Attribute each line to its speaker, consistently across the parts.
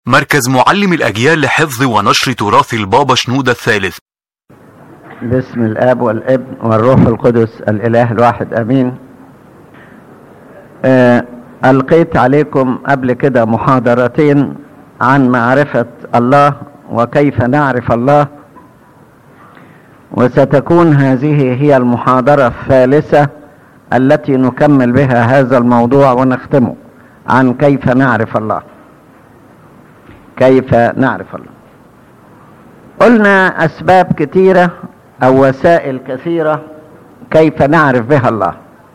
Speaker 1: مركز معلم الأجيال لحفظ ونشر تراث البابا شنودة الثالث
Speaker 2: باسم الاب والابن والروح القدس الاله الواحد امين آه، القيت عليكم قبل كده محاضرتين عن معرفة الله وكيف نعرف الله وستكون هذه هي المحاضرة الثالثة التي نكمل بها هذا الموضوع ونختمه عن كيف نعرف الله كيف نعرف الله قلنا أسباب كثيرة أو وسائل كثيرة كيف نعرف بها الله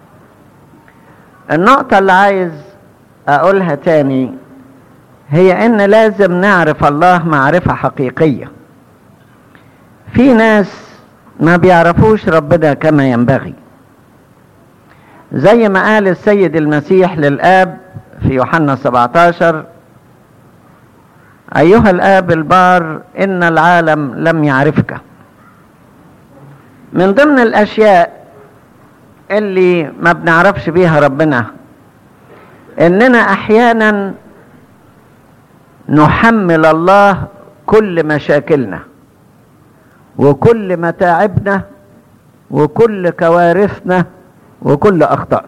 Speaker 2: النقطة اللي عايز أقولها تاني هي إن لازم نعرف الله معرفة حقيقية في ناس ما بيعرفوش ربنا كما ينبغي زي ما قال السيد المسيح للآب في يوحنا 17 أيها الآب البار إن العالم لم يعرفك من ضمن الأشياء اللي ما بنعرفش بيها ربنا إننا أحيانا نحمل الله كل مشاكلنا وكل متاعبنا وكل كوارثنا وكل أخطائنا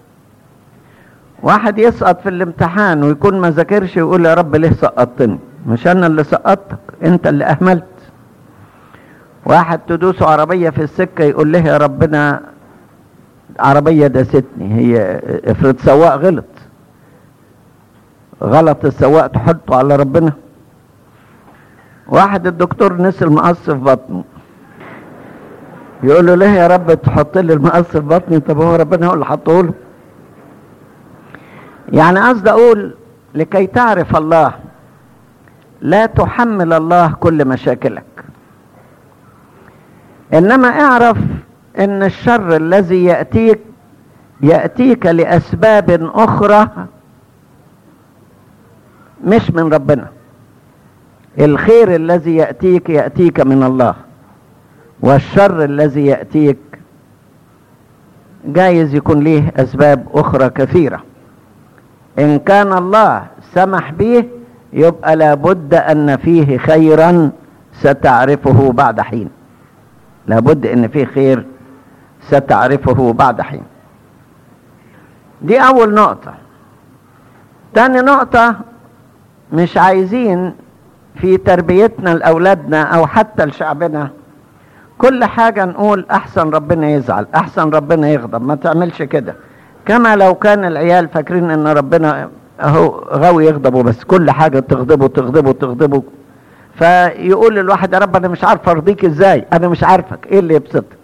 Speaker 2: واحد يسقط في الامتحان ويكون ما ذاكرش ويقول يا رب ليه سقطتني مش انا اللي سقطتك انت اللي اهملت واحد تدوسه عربية في السكة يقول له يا ربنا عربية داستني هي افرض سواق غلط غلط السواق تحطه على ربنا واحد الدكتور نسي المقص في بطنه يقول له ليه يا رب تحط لي المقص في بطني طب هو ربنا هو اللي حطه له يعني قصدي اقول لكي تعرف الله لا تحمل الله كل مشاكلك انما اعرف ان الشر الذي ياتيك ياتيك لاسباب اخرى مش من ربنا الخير الذي ياتيك ياتيك من الله والشر الذي ياتيك جايز يكون ليه اسباب اخرى كثيره ان كان الله سمح به يبقى لابد ان فيه خيرا ستعرفه بعد حين لابد ان فيه خير ستعرفه بعد حين دي اول نقطة تاني نقطة مش عايزين في تربيتنا لأولادنا أو حتى لشعبنا كل حاجة نقول أحسن ربنا يزعل أحسن ربنا يغضب ما تعملش كده كما لو كان العيال فاكرين ان ربنا اهو غاوي يغضبه بس كل حاجة تغضبه تغضبه تغضبه فيقول للواحد يا رب انا مش عارف ارضيك ازاي انا مش عارفك ايه اللي يبسطك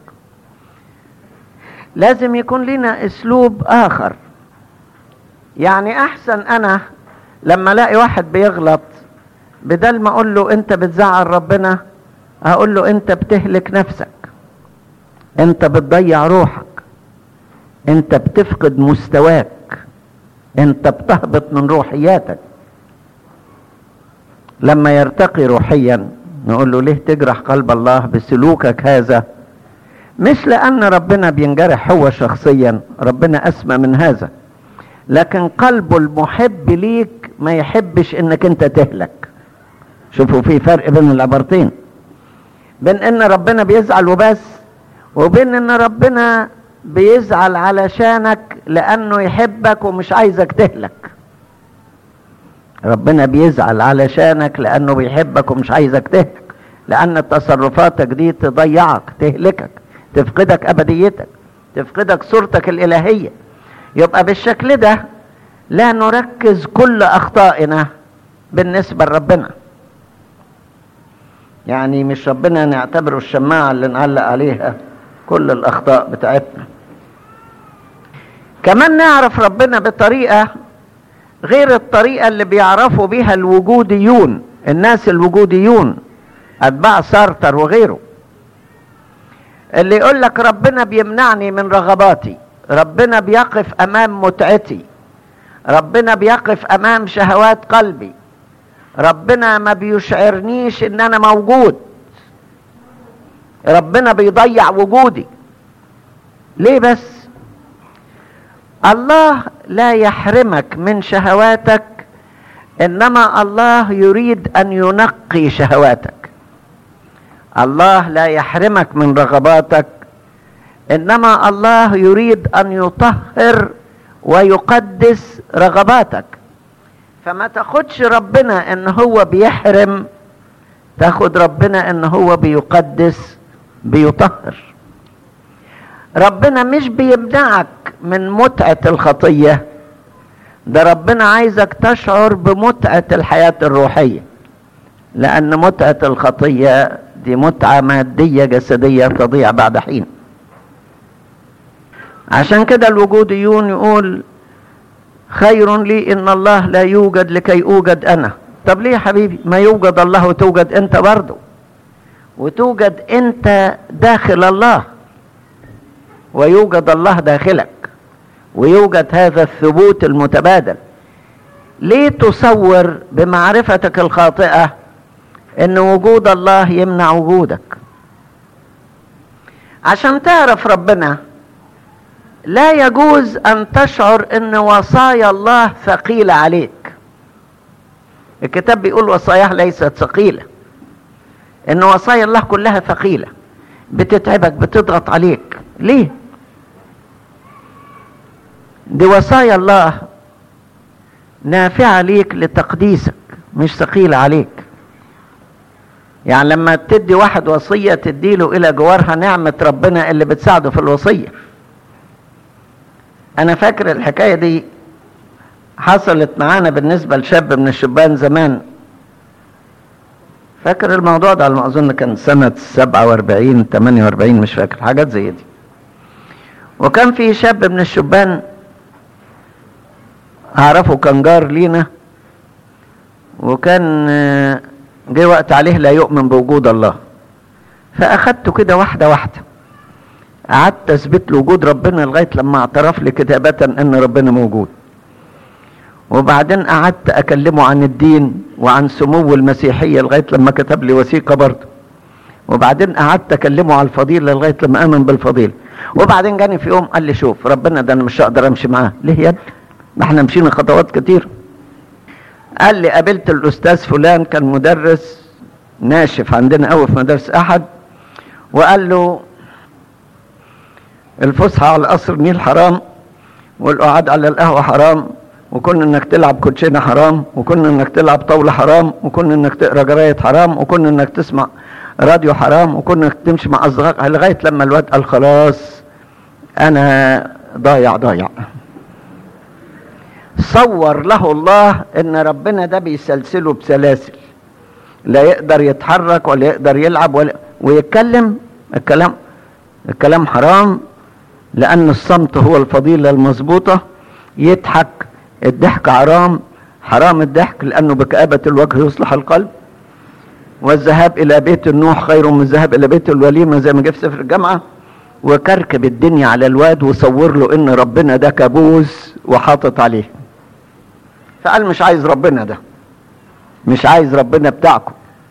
Speaker 2: لازم يكون لنا اسلوب اخر يعني احسن انا لما الاقي واحد بيغلط بدل ما اقول له انت بتزعل ربنا اقول له انت بتهلك نفسك انت بتضيع روحك انت بتفقد مستواك انت بتهبط من روحياتك لما يرتقي روحيا نقول له ليه تجرح قلب الله بسلوكك هذا مش لان ربنا بينجرح هو شخصيا ربنا اسمى من هذا لكن قلبه المحب ليك ما يحبش انك انت تهلك شوفوا في فرق بين العبارتين بين ان ربنا بيزعل وبس وبين ان ربنا بيزعل علشانك لانه يحبك ومش عايزك تهلك ربنا بيزعل علشانك لانه بيحبك ومش عايزك تهلك لان تصرفاتك دي تضيعك تهلكك تفقدك ابديتك تفقدك صورتك الالهيه يبقى بالشكل ده لا نركز كل اخطائنا بالنسبه لربنا يعني مش ربنا نعتبره الشماعه اللي نعلق عليها كل الاخطاء بتاعتنا كمان نعرف ربنا بطريقه غير الطريقه اللي بيعرفوا بيها الوجوديون الناس الوجوديون اتباع سارتر وغيره اللي يقول لك ربنا بيمنعني من رغباتي ربنا بيقف امام متعتي ربنا بيقف امام شهوات قلبي ربنا ما بيشعرنيش ان انا موجود ربنا بيضيع وجودي ليه بس الله لا يحرمك من شهواتك انما الله يريد ان ينقي شهواتك الله لا يحرمك من رغباتك انما الله يريد ان يطهر ويقدس رغباتك فما تاخدش ربنا ان هو بيحرم تاخد ربنا ان هو بيقدس بيطهر ربنا مش بيمنعك من متعة الخطية ده ربنا عايزك تشعر بمتعة الحياة الروحية لأن متعة الخطية دي متعة مادية جسدية تضيع بعد حين عشان كده الوجوديون يقول خير لي ان الله لا يوجد لكي اوجد انا طب ليه يا حبيبي ما يوجد الله وتوجد انت برضه وتوجد انت داخل الله ويوجد الله داخلك ويوجد هذا الثبوت المتبادل ليه تصور بمعرفتك الخاطئه ان وجود الله يمنع وجودك عشان تعرف ربنا لا يجوز ان تشعر ان وصايا الله ثقيله عليك الكتاب بيقول وصاياه ليست ثقيله ان وصايا الله كلها ثقيله بتتعبك بتضغط عليك ليه دي وصايا الله نافعه ليك لتقديسك مش ثقيله عليك يعني لما تدي واحد وصيه تديله الى جوارها نعمه ربنا اللي بتساعده في الوصيه انا فاكر الحكايه دي حصلت معانا بالنسبه لشاب من الشبان زمان فاكر الموضوع ده على ما اظن كان سنه 47 48 مش فاكر حاجات زي دي وكان في شاب من الشبان اعرفه كان جار لينا وكان جه وقت عليه لا يؤمن بوجود الله فاخدته كده واحده واحده قعدت اثبت له وجود ربنا لغايه لما اعترف لي كتابه ان ربنا موجود وبعدين قعدت اكلمه عن الدين وعن سمو المسيحيه لغايه لما كتب لي وثيقه برضه وبعدين قعدت اكلمه على الفضيله لغايه لما امن بالفضيله وبعدين جاني في يوم قال لي شوف ربنا ده انا مش هقدر امشي معاه ليه يد ما احنا مشينا خطوات كتير قال لي قابلت الاستاذ فلان كان مدرس ناشف عندنا قوي في مدارس احد وقال له الفسحه على قصر النيل حرام والقعاد على القهوه حرام وكون انك تلعب كوتشينه حرام وكون انك تلعب طاوله حرام وكون انك تقرا جرايد حرام وكون انك تسمع راديو حرام وكون انك تمشي مع اصدقائك لغايه لما الواد قال خلاص انا ضايع ضايع صور له الله ان ربنا ده بيسلسله بسلاسل لا يقدر يتحرك ولا يقدر يلعب ولا ويتكلم الكلام الكلام حرام لان الصمت هو الفضيله المظبوطه يضحك الضحك حرام حرام الضحك لانه بكآبة الوجه يصلح القلب والذهاب الى بيت النوح خير من الذهاب الى بيت الوليمه زي ما جه في سفر الجامعه وكركب الدنيا على الواد وصور له ان ربنا ده كابوس وحاطط عليه فقال مش عايز ربنا ده مش عايز ربنا بتاعكم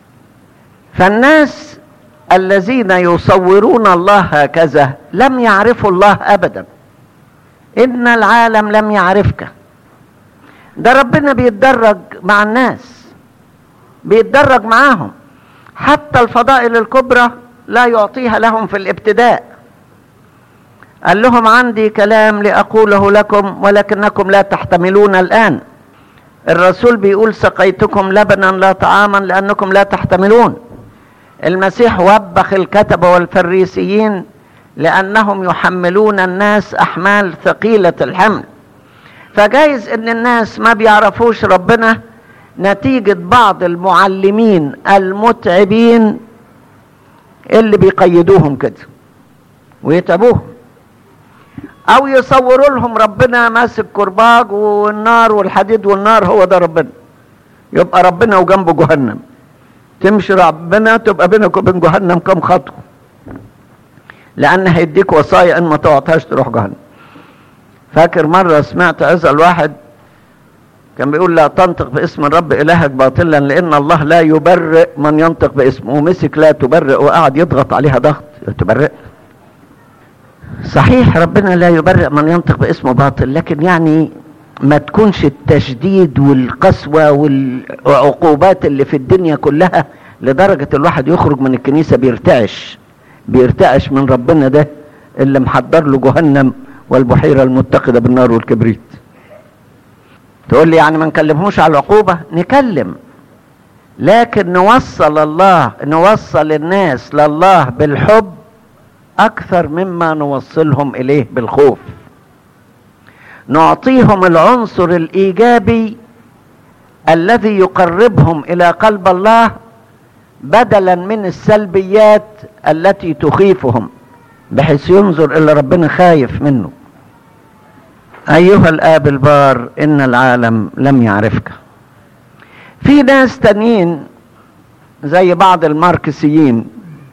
Speaker 2: فالناس الذين يصورون الله هكذا لم يعرفوا الله ابدا ان العالم لم يعرفك ده ربنا بيتدرج مع الناس بيتدرج معاهم حتى الفضائل الكبرى لا يعطيها لهم في الابتداء قال لهم عندي كلام لاقوله لكم ولكنكم لا تحتملون الان الرسول بيقول سقيتكم لبنا لا طعاما لانكم لا تحتملون المسيح وبخ الكتبه والفريسيين لانهم يحملون الناس احمال ثقيله الحمل فجايز ان الناس ما بيعرفوش ربنا نتيجه بعض المعلمين المتعبين اللي بيقيدوهم كده ويتعبوهم او يصوروا لهم ربنا ماسك كرباج والنار والحديد والنار هو ده ربنا يبقى ربنا وجنبه جهنم تمشي ربنا تبقى بينك وبين جهنم كم خطوه لان هيديك وصايا ان ما تعطيهاش تروح جهنم فاكر مره سمعت اسال واحد كان بيقول لا تنطق باسم الرب الهك باطلا لان الله لا يبرئ من ينطق باسمه ومسك لا تبرئ وقعد يضغط عليها ضغط تبرئ صحيح ربنا لا يبرئ من ينطق باسمه باطل لكن يعني ما تكونش التشديد والقسوة والعقوبات اللي في الدنيا كلها لدرجة الواحد يخرج من الكنيسة بيرتعش بيرتعش من ربنا ده اللي محضر له جهنم والبحيرة المتقدة بالنار والكبريت تقول لي يعني ما نكلمهوش على العقوبة نكلم لكن نوصل الله نوصل الناس لله بالحب أكثر مما نوصلهم إليه بالخوف نعطيهم العنصر الإيجابي الذي يقربهم إلى قلب الله بدلا من السلبيات التي تخيفهم بحيث ينظر إلى ربنا خايف منه أيها الآب البار إن العالم لم يعرفك في ناس تانيين زي بعض الماركسيين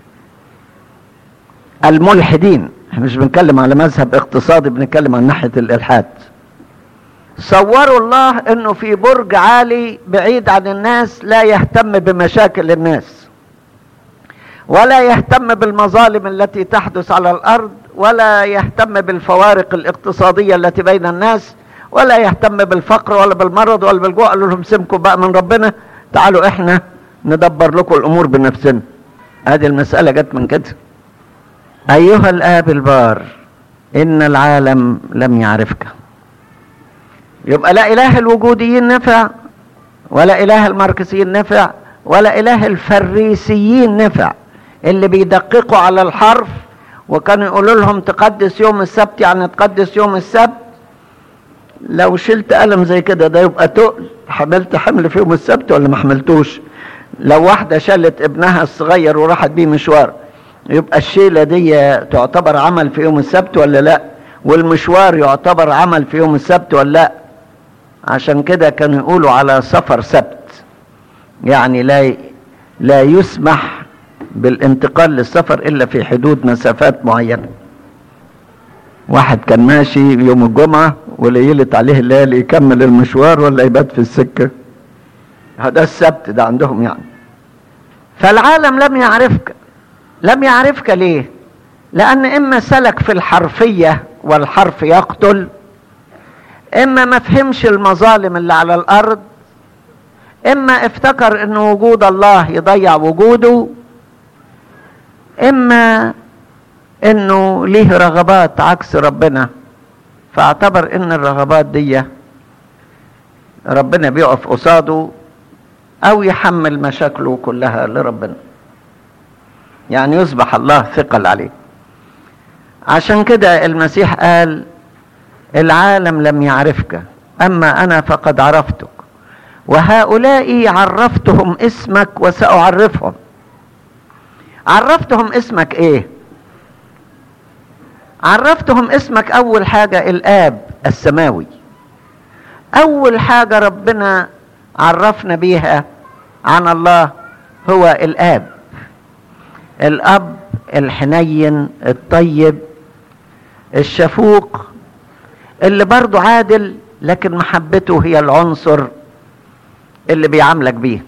Speaker 2: الملحدين احنا مش بنتكلم على مذهب اقتصادي بنتكلم عن ناحية الإلحاد صوروا الله انه في برج عالي بعيد عن الناس لا يهتم بمشاكل الناس ولا يهتم بالمظالم التي تحدث على الارض ولا يهتم بالفوارق الاقتصاديه التي بين الناس ولا يهتم بالفقر ولا بالمرض ولا بالجوع قالوا لهم سمكوا بقى من ربنا تعالوا احنا ندبر لكم الامور بنفسنا هذه المساله جت من كده ايها الاب البار ان العالم لم يعرفك يبقى لا اله الوجوديين نفع ولا اله الماركسيين نفع ولا اله الفريسيين نفع اللي بيدققوا على الحرف وكانوا يقولوا لهم تقدس يوم السبت يعني تقدس يوم السبت لو شلت قلم زي كده ده يبقى تقل حملت حمل في يوم السبت ولا ما حملتوش لو واحده شلت ابنها الصغير وراحت بيه مشوار يبقى الشيله دي تعتبر عمل في يوم السبت ولا لا والمشوار يعتبر عمل في يوم السبت ولا لا عشان كده كانوا يقولوا على سفر سبت يعني لا لا يسمح بالانتقال للسفر الا في حدود مسافات معينه واحد كان ماشي يوم الجمعه وليلت عليه الليل يكمل المشوار ولا يبات في السكه هذا السبت ده عندهم يعني فالعالم لم يعرفك لم يعرفك ليه لان اما سلك في الحرفيه والحرف يقتل اما ما فهمش المظالم اللي على الارض اما افتكر ان وجود الله يضيع وجوده اما انه ليه رغبات عكس ربنا فاعتبر ان الرغبات دي ربنا بيقف قصاده او يحمل مشاكله كلها لربنا يعني يصبح الله ثقل عليه عشان كده المسيح قال العالم لم يعرفك اما انا فقد عرفتك وهؤلاء عرفتهم اسمك وساعرفهم عرفتهم اسمك ايه عرفتهم اسمك اول حاجه الاب السماوي اول حاجه ربنا عرفنا بيها عن الله هو الاب الاب الحنين الطيب الشفوق اللي برضه عادل لكن محبته هي العنصر اللي بيعاملك بيه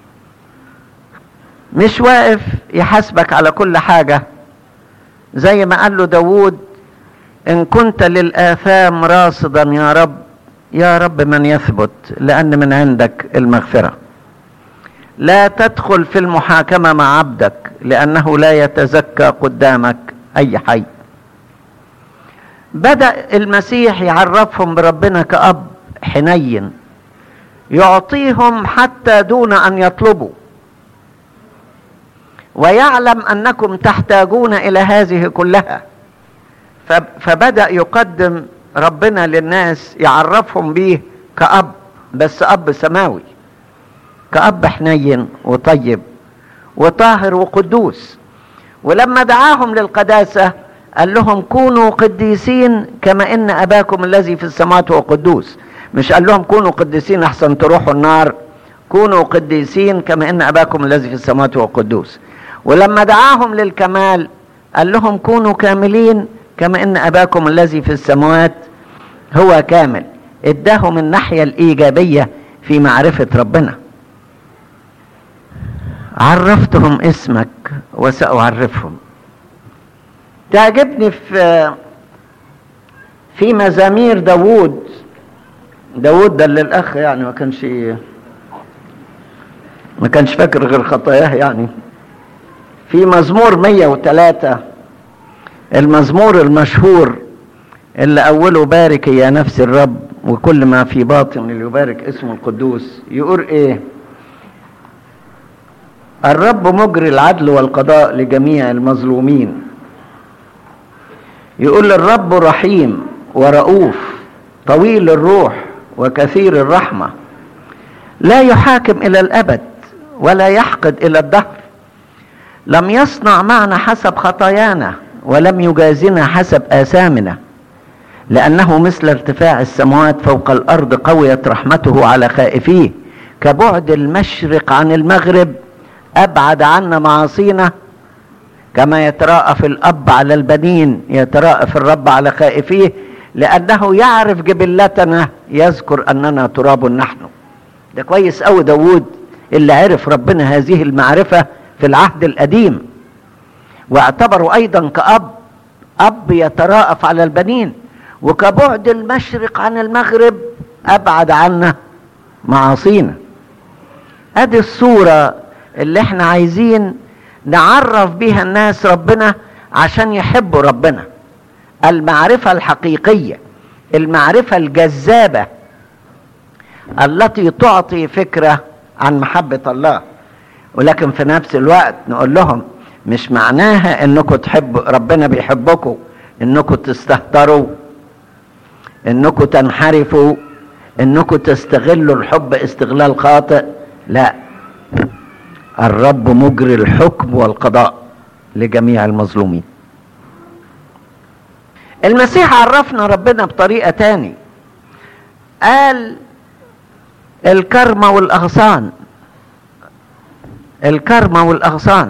Speaker 2: مش واقف يحاسبك على كل حاجة زي ما قال له داود إن كنت للآثام راصدا يا رب يا رب من يثبت لأن من عندك المغفرة لا تدخل في المحاكمة مع عبدك لأنه لا يتزكى قدامك أي حي بدأ المسيح يعرفهم بربنا كأب حنين يعطيهم حتى دون أن يطلبوا ويعلم أنكم تحتاجون إلى هذه كلها فبدأ يقدم ربنا للناس يعرفهم بيه كأب بس أب سماوي كأب حنين وطيب وطاهر وقدوس ولما دعاهم للقداسة قال لهم كونوا قديسين كما ان اباكم الذي في السماوات هو قدوس مش قال لهم كونوا قديسين احسن تروحوا النار كونوا قديسين كما ان اباكم الذي في السماوات هو قدوس ولما دعاهم للكمال قال لهم كونوا كاملين كما ان اباكم الذي في السماوات هو كامل اداهم الناحيه الايجابيه في معرفه ربنا عرفتهم اسمك وساعرفهم تعجبني في في مزامير داوود داود ده للأخ يعني ما كانش ما كانش فاكر غير خطاياه يعني في مزمور 103 المزمور المشهور اللي أوله بارك يا نفس الرب وكل ما في باطن يبارك اسمه القدوس يقول إيه الرب مجري العدل والقضاء لجميع المظلومين يقول الرب رحيم ورؤوف طويل الروح وكثير الرحمة لا يحاكم إلى الأبد ولا يحقد إلى الدهر لم يصنع معنا حسب خطايانا ولم يجازنا حسب آثامنا لأنه مثل ارتفاع السماوات فوق الأرض قويت رحمته على خائفيه كبعد المشرق عن المغرب أبعد عنا معاصينا كما يتراءف الأب على البنين يتراءف الرب على خائفيه لأنه يعرف جبلتنا يذكر أننا تراب نحن ده كويس أوي داود اللي عرف ربنا هذه المعرفة في العهد القديم واعتبره أيضا كأب أب يتراءف على البنين وكبعد المشرق عن المغرب أبعد عنا معاصينا ادي الصورة اللي احنا عايزين نعرف بيها الناس ربنا عشان يحبوا ربنا المعرفة الحقيقية المعرفة الجذابة التي تعطي فكرة عن محبة الله ولكن في نفس الوقت نقول لهم مش معناها انكم تحبوا ربنا بيحبكم انكم تستهتروا انكم تنحرفوا انكم تستغلوا الحب استغلال خاطئ لا الرب مجري الحكم والقضاء لجميع المظلومين المسيح عرفنا ربنا بطريقة تاني قال الكرمة والأغصان الكرمة والأغصان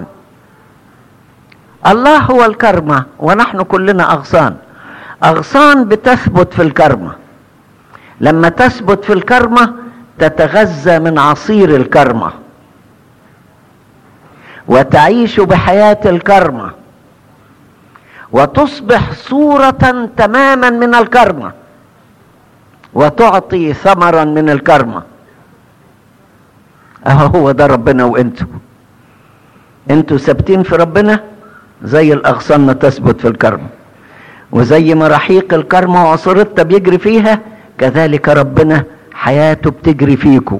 Speaker 2: الله هو الكرمة ونحن كلنا أغصان أغصان بتثبت في الكرمة لما تثبت في الكرمة تتغذى من عصير الكرمة وتعيش بحياة الكرمة وتصبح صورة تماما من الكرمة وتعطي ثمرا من الكرمة اهو هو ده ربنا وانتوا انتوا ثابتين في ربنا زي الاغصان ما تثبت في الكرمة وزي ما رحيق الكرمة وعصرتها بيجري فيها كذلك ربنا حياته بتجري فيكم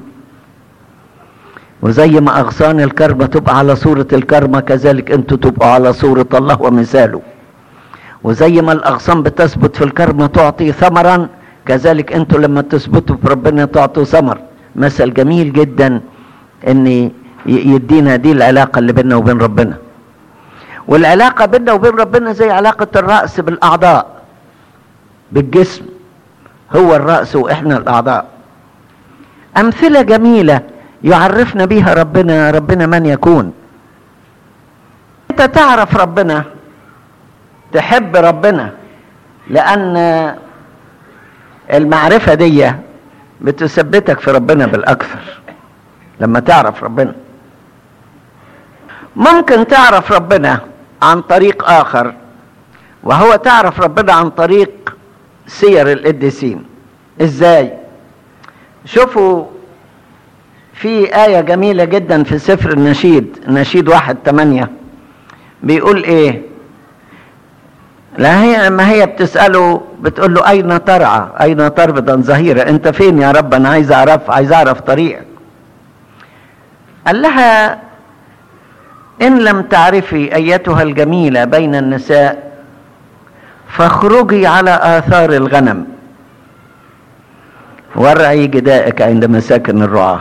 Speaker 2: وزي ما اغصان الكرمة تبقى على صورة الكرمة كذلك انتوا تبقوا على صورة الله ومثاله وزي ما الاغصان بتثبت في الكرمة تعطي ثمرا كذلك انتوا لما تثبتوا في ربنا تعطوا ثمر مثل جميل جدا ان يدينا دي العلاقة اللي بيننا وبين ربنا والعلاقة بيننا وبين ربنا زي علاقة الرأس بالأعضاء بالجسم هو الرأس وإحنا الأعضاء أمثلة جميلة يعرفنا بها ربنا ربنا من يكون أنت تعرف ربنا تحب ربنا لأن المعرفة دي بتثبتك في ربنا بالأكثر لما تعرف ربنا ممكن تعرف ربنا عن طريق آخر وهو تعرف ربنا عن طريق سير القديسين ازاي شوفوا في آية جميلة جدا في سفر النشيد نشيد واحد تمانية بيقول ايه لا هي لما هي بتسأله بتقول له أين ترعى أين تربط ظهيرة أنت فين يا رب أنا عايز أعرف عايز أعرف طريقك قال لها إن لم تعرفي أيتها الجميلة بين النساء فاخرجي على آثار الغنم وارعي جدائك عند مساكن الرعاة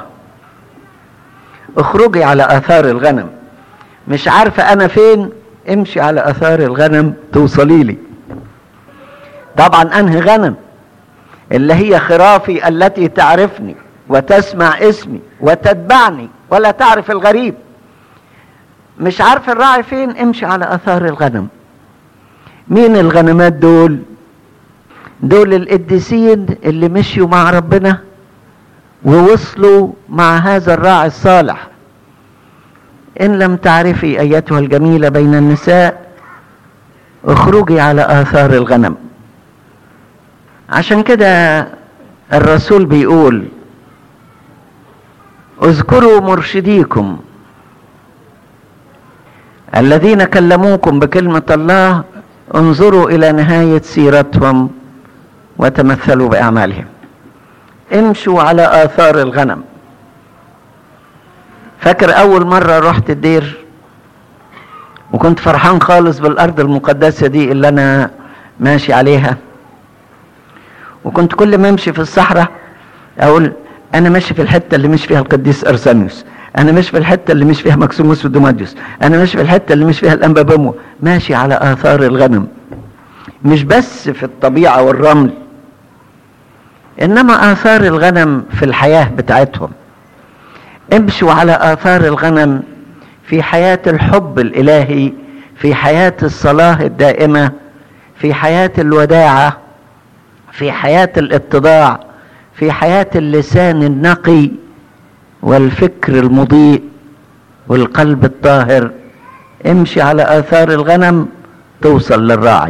Speaker 2: اخرجي على آثار الغنم مش عارفة أنا فين امشي على اثار الغنم توصلي لي طبعا انهي غنم اللي هي خرافي التي تعرفني وتسمع اسمي وتتبعني ولا تعرف الغريب مش عارف الراعي فين امشي على اثار الغنم مين الغنمات دول دول القديسين اللي مشيوا مع ربنا ووصلوا مع هذا الراعي الصالح إن لم تعرفي أيتها الجميلة بين النساء اخرجي على آثار الغنم عشان كده الرسول بيقول اذكروا مرشديكم الذين كلموكم بكلمة الله انظروا إلى نهاية سيرتهم وتمثلوا بأعمالهم امشوا على آثار الغنم فاكر أول مرة رحت الدير وكنت فرحان خالص بالأرض المقدسة دي اللي أنا ماشي عليها وكنت كل ما امشي في الصحراء اقول انا ماشي في الحته اللي مش فيها القديس ارسانيوس انا مش في الحته اللي مش فيها مكسوموس ودوماديوس انا مش في الحته اللي مش فيها الانبابامو ماشي على اثار الغنم مش بس في الطبيعه والرمل انما اثار الغنم في الحياه بتاعتهم امشوا على اثار الغنم في حياه الحب الالهي في حياه الصلاه الدائمه في حياه الوداعه في حياه الاتضاع في حياه اللسان النقي والفكر المضيء والقلب الطاهر امشي على اثار الغنم توصل للراعي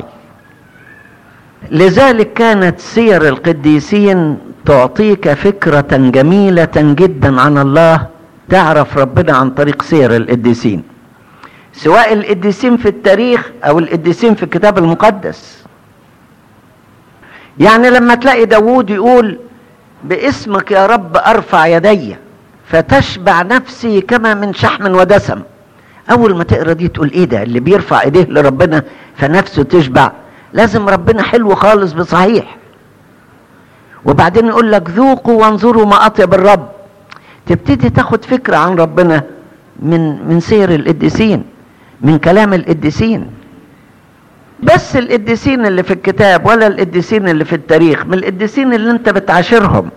Speaker 2: لذلك كانت سير القديسين تعطيك فكره جميله جدا عن الله تعرف ربنا عن طريق سير القديسين سواء القديسين في التاريخ او القديسين في الكتاب المقدس يعني لما تلاقي داوود يقول باسمك يا رب ارفع يدي فتشبع نفسي كما من شحم ودسم اول ما تقرا دي تقول ايه ده اللي بيرفع ايديه لربنا فنفسه تشبع لازم ربنا حلو خالص بصحيح وبعدين يقول لك ذوقوا وانظروا ما اطيب الرب تبتدي تاخد فكره عن ربنا من من سير القديسين من كلام القديسين بس القديسين اللي في الكتاب ولا القديسين اللي في التاريخ من القديسين اللي انت بتعاشرهم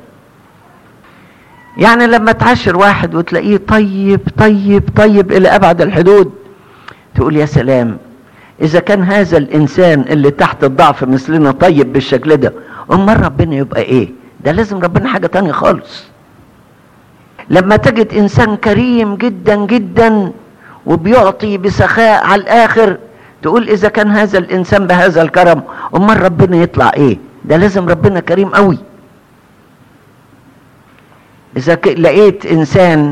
Speaker 2: يعني لما تعاشر واحد وتلاقيه طيب طيب طيب الى ابعد الحدود تقول يا سلام اذا كان هذا الانسان اللي تحت الضعف مثلنا طيب بالشكل ده امال ربنا يبقى ايه ده لازم ربنا حاجه تانية خالص لما تجد انسان كريم جدا جدا وبيعطي بسخاء على الاخر تقول اذا كان هذا الانسان بهذا الكرم امال ربنا يطلع ايه ده لازم ربنا كريم قوي اذا لقيت انسان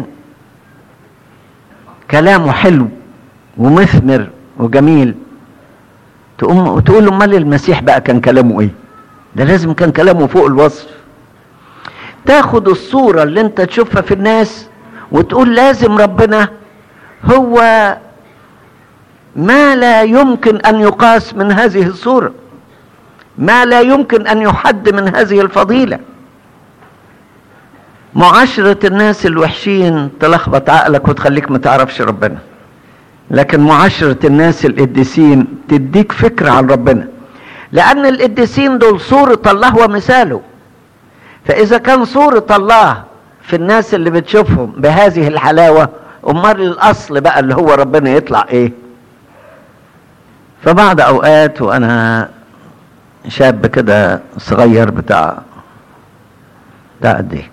Speaker 2: كلامه حلو ومثمر وجميل تقوم تقول امال المسيح بقى كان كلامه ايه ده لازم كان كلامه فوق الوصف تاخد الصوره اللي انت تشوفها في الناس وتقول لازم ربنا هو ما لا يمكن ان يقاس من هذه الصوره ما لا يمكن ان يحد من هذه الفضيله معاشره الناس الوحشين تلخبط عقلك وتخليك ما تعرفش ربنا لكن معاشره الناس القديسين تديك فكره عن ربنا لان القديسين دول صوره الله ومثاله فاذا كان صوره الله في الناس اللي بتشوفهم بهذه الحلاوه امال الاصل بقى اللي هو ربنا يطلع ايه فبعض اوقات وانا شاب كده صغير بتاع بتاع قد ايه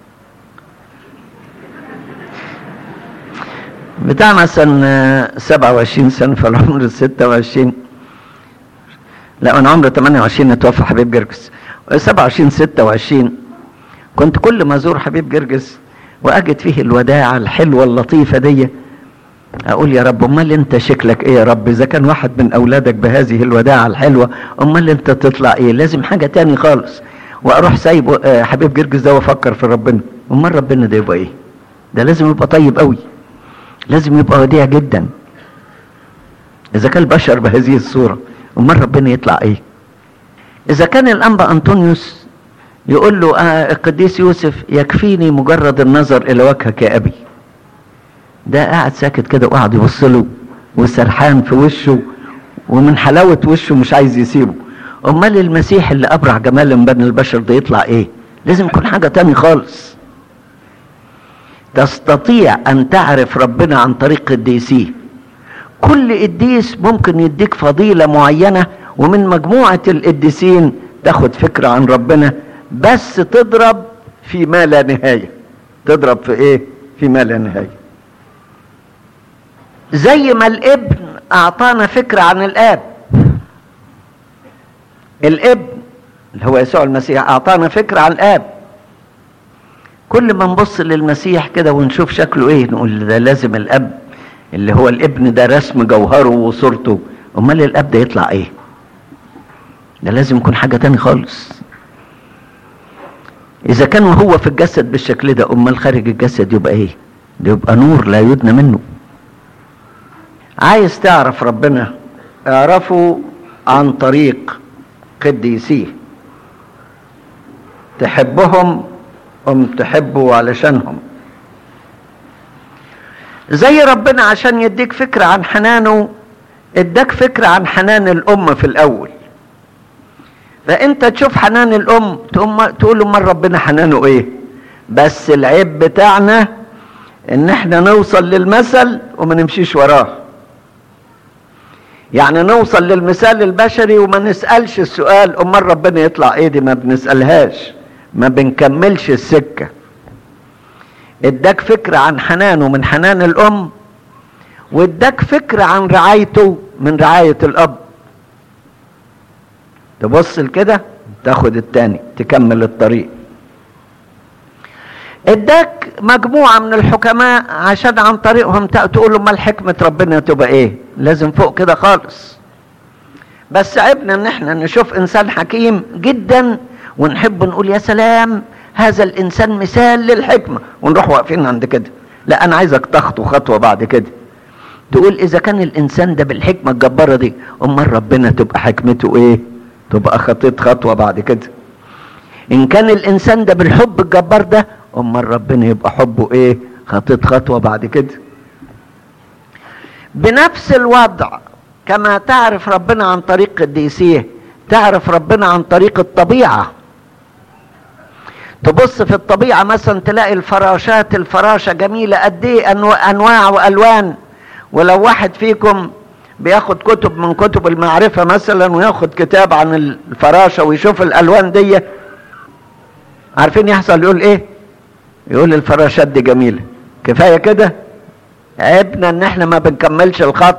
Speaker 2: بتاع مثلا 27 سنة في العمر 26 لا انا عمري 28 اتوفى حبيب جرجس 27 26 كنت كل ما ازور حبيب جرجس واجد فيه الوداعة الحلوة اللطيفة دي اقول يا رب امال انت شكلك ايه يا رب اذا كان واحد من اولادك بهذه الوداعة الحلوة امال انت تطلع ايه لازم حاجة تاني خالص واروح سايب حبيب جرجس ده وافكر في ربنا امال ربنا ده يبقى ايه ده لازم يبقى طيب قوي لازم يبقى وديع جدا اذا كان البشر بهذه الصورة امال ربنا يطلع ايه اذا كان الانبا انطونيوس يقول له آه القديس يوسف يكفيني مجرد النظر الى وجهك يا ابي ده قاعد ساكت كده وقعد يبص له وسرحان في وشه ومن حلاوة وشه مش عايز يسيبه امال المسيح اللي ابرع جمالا بين البشر ده يطلع ايه لازم يكون حاجة تاني خالص تستطيع ان تعرف ربنا عن طريق قديسيه كل قديس ممكن يديك فضيلة معينة ومن مجموعة القديسين تاخد فكرة عن ربنا بس تضرب في ما لا نهاية تضرب في ايه في ما لا نهاية زي ما الابن اعطانا فكرة عن الاب الابن اللي هو يسوع المسيح اعطانا فكرة عن الاب كل ما نبص للمسيح كده ونشوف شكله ايه نقول ده لازم الاب اللي هو الابن ده رسم جوهره وصورته امال الاب ده يطلع ايه ده لازم يكون حاجة تاني خالص اذا كان هو في الجسد بالشكل ده امال خارج الجسد يبقى ايه ده يبقى نور لا يدنى منه عايز تعرف ربنا اعرفه عن طريق قديسيه تحبهم ام تحبوا علشانهم زي ربنا عشان يديك فكرة عن حنانه اداك فكرة عن حنان الام في الاول فانت تشوف حنان الام تقوم تقول امال ربنا حنانه ايه بس العيب بتاعنا ان احنا نوصل للمثل وما نمشيش وراه يعني نوصل للمثال البشري وما نسألش السؤال امال ربنا يطلع ايه دي ما بنسألهاش ما بنكملش السكة اداك فكرة عن حنانه من حنان الام واداك فكرة عن رعايته من رعاية الاب تبص لكده تاخد التاني تكمل الطريق اداك مجموعة من الحكماء عشان عن طريقهم تقول امال حكمة ربنا تبقى ايه لازم فوق كده خالص بس عيبنا ان احنا نشوف انسان حكيم جدا ونحب نقول يا سلام هذا الانسان مثال للحكمة ونروح واقفين عند كده لا انا عايزك تخطو خطوة بعد كده تقول اذا كان الانسان ده بالحكمة الجبارة دي امال ربنا تبقى حكمته ايه تبقى خطيت خطوة بعد كده ان كان الانسان ده بالحب الجبار ده امال ربنا يبقى حبه ايه خطيت خطوة بعد كده بنفس الوضع كما تعرف ربنا عن طريق قديسيه تعرف ربنا عن طريق الطبيعة تبص في الطبيعة مثلا تلاقي الفراشات الفراشة جميلة قد ايه انواع والوان ولو واحد فيكم بياخد كتب من كتب المعرفة مثلا وياخد كتاب عن الفراشة ويشوف الالوان دي عارفين يحصل يقول ايه يقول الفراشات دي جميلة كفاية كده عيبنا ان احنا ما بنكملش الخط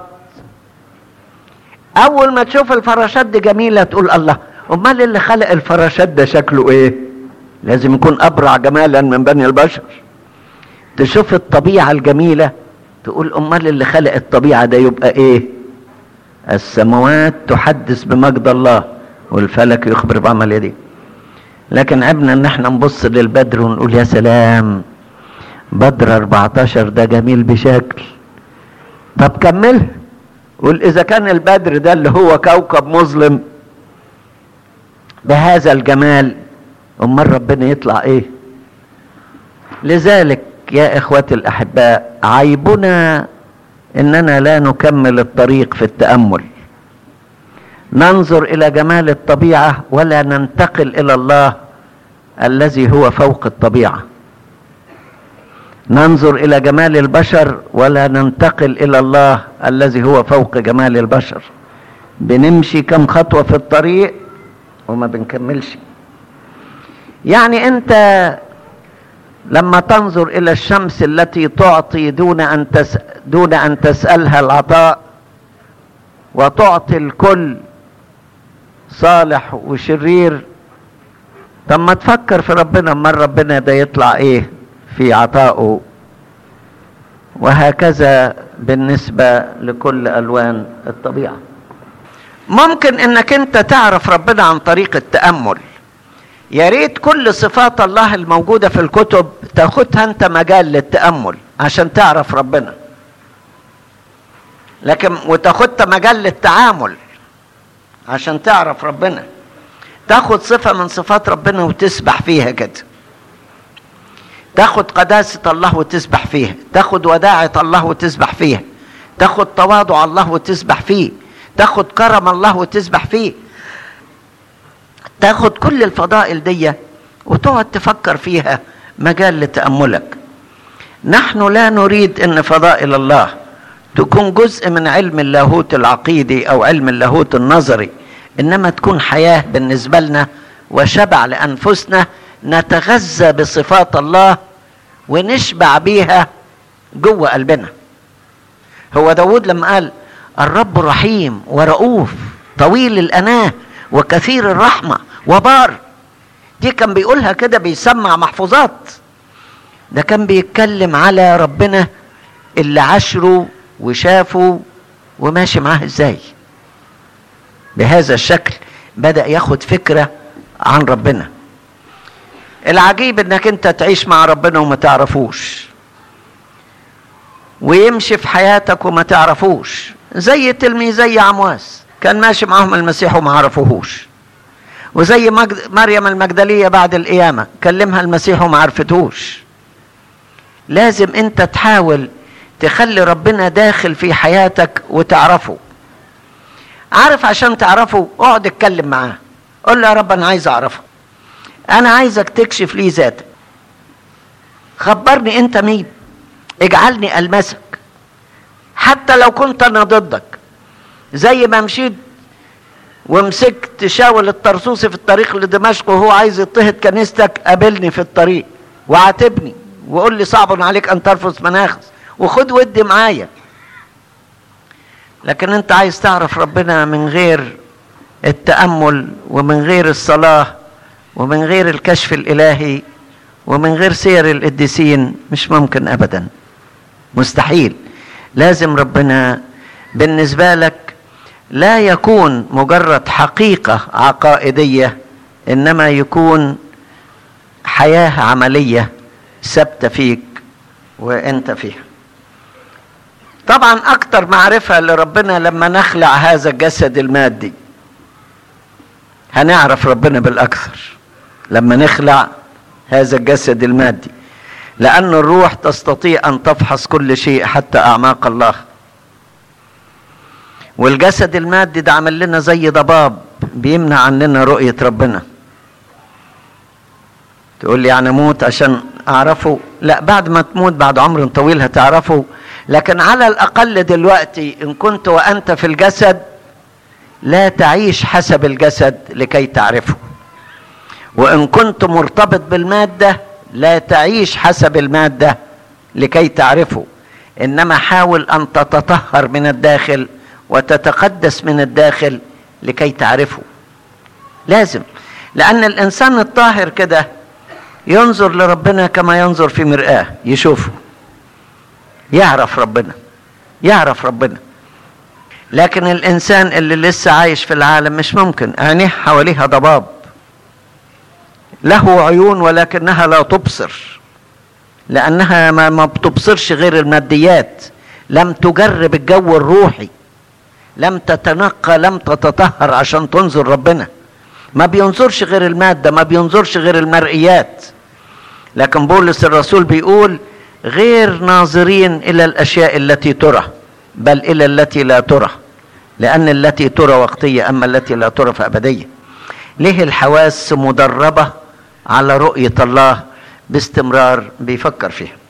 Speaker 2: اول ما تشوف الفراشات دي جميلة تقول الله امال اللي خلق الفراشات ده شكله ايه لازم يكون ابرع جمالا من بني البشر تشوف الطبيعة الجميلة تقول امال اللي خلق الطبيعة ده يبقى ايه السماوات تحدث بمجد الله والفلك يخبر بعمل يديه لكن عبنا ان احنا نبص للبدر ونقول يا سلام بدر 14 ده جميل بشكل طب كمل قول اذا كان البدر ده اللي هو كوكب مظلم بهذا الجمال امال ربنا يطلع ايه لذلك يا اخوتي الاحباء عيبنا اننا لا نكمل الطريق في التامل ننظر الى جمال الطبيعه ولا ننتقل الى الله الذي هو فوق الطبيعه ننظر الى جمال البشر ولا ننتقل الى الله الذي هو فوق جمال البشر بنمشي كم خطوه في الطريق وما بنكملش يعني انت لما تنظر الى الشمس التي تعطي دون ان تس دون ان تسالها العطاء وتعطي الكل صالح وشرير طب ما تفكر في ربنا اما ربنا ده يطلع ايه في عطائه وهكذا بالنسبة لكل ألوان الطبيعة ممكن انك انت تعرف ربنا عن طريق التأمل يا ريت كل صفات الله الموجودة في الكتب تاخدها انت مجال للتأمل عشان تعرف ربنا لكن وتاخدها مجال للتعامل عشان تعرف ربنا تاخد صفة من صفات ربنا وتسبح فيها كده تاخد قداسة الله وتسبح فيها تاخد وداعة الله وتسبح فيها تاخد تواضع الله وتسبح فيه تاخد كرم الله وتسبح فيه تاخد كل الفضائل دي وتقعد تفكر فيها مجال لتأملك نحن لا نريد ان فضائل الله تكون جزء من علم اللاهوت العقيدي او علم اللاهوت النظري انما تكون حياه بالنسبه لنا وشبع لانفسنا نتغذى بصفات الله ونشبع بيها جوه قلبنا هو داود لما قال الرب رحيم ورؤوف طويل الاناه وكثير الرحمه وبار دي كان بيقولها كده بيسمع محفوظات ده كان بيتكلم على ربنا اللي عشره وشافه وماشي معاه ازاي بهذا الشكل بدأ ياخد فكرة عن ربنا العجيب انك انت تعيش مع ربنا وما تعرفوش ويمشي في حياتك وما تعرفوش زي تلميذ زي عمواس كان ماشي معاهم المسيح وما عرفوهوش وزي مجد مريم المجدلية بعد القيامة كلمها المسيح وما عرفتوش لازم انت تحاول تخلي ربنا داخل في حياتك وتعرفه عارف عشان تعرفه اقعد اتكلم معاه قول له يا رب انا عايز اعرفه انا عايزك تكشف لي ذاتك خبرني انت مين اجعلني المسك حتى لو كنت انا ضدك زي ما مشيت ومسكت شاول الطرسوسي في الطريق لدمشق وهو عايز يضطهد كنيستك قابلني في الطريق وعاتبني وقول لي صعب عليك ان ترفض مناخس وخد ودي معايا لكن انت عايز تعرف ربنا من غير التامل ومن غير الصلاه ومن غير الكشف الالهي ومن غير سير القديسين مش ممكن ابدا مستحيل لازم ربنا بالنسبه لك لا يكون مجرد حقيقه عقائديه انما يكون حياه عمليه ثابته فيك وانت فيها طبعا اكتر معرفه لربنا لما نخلع هذا الجسد المادي هنعرف ربنا بالاكثر لما نخلع هذا الجسد المادي لأن الروح تستطيع أن تفحص كل شيء حتى أعماق الله والجسد المادي ده عمل لنا زي ضباب بيمنع عننا رؤية ربنا تقول لي يعني اموت عشان اعرفه لا بعد ما تموت بعد عمر طويل هتعرفه لكن على الاقل دلوقتي ان كنت وانت في الجسد لا تعيش حسب الجسد لكي تعرفه وان كنت مرتبط بالماده لا تعيش حسب الماده لكي تعرفه انما حاول ان تتطهر من الداخل وتتقدس من الداخل لكي تعرفه لازم لان الانسان الطاهر كده ينظر لربنا كما ينظر في مرآة يشوفه يعرف ربنا يعرف ربنا لكن الانسان اللي لسه عايش في العالم مش ممكن عينيه حواليها ضباب له عيون ولكنها لا تبصر لانها ما, ما بتبصرش غير الماديات لم تجرب الجو الروحي لم تتنقى لم تتطهر عشان تنظر ربنا ما بينظرش غير الماده ما بينظرش غير المرئيات لكن بولس الرسول بيقول غير ناظرين الى الاشياء التي ترى بل الى التي لا ترى لان التي ترى وقتيه اما التي لا ترى فابديه ليه الحواس مدربه على رؤيه الله باستمرار بيفكر فيها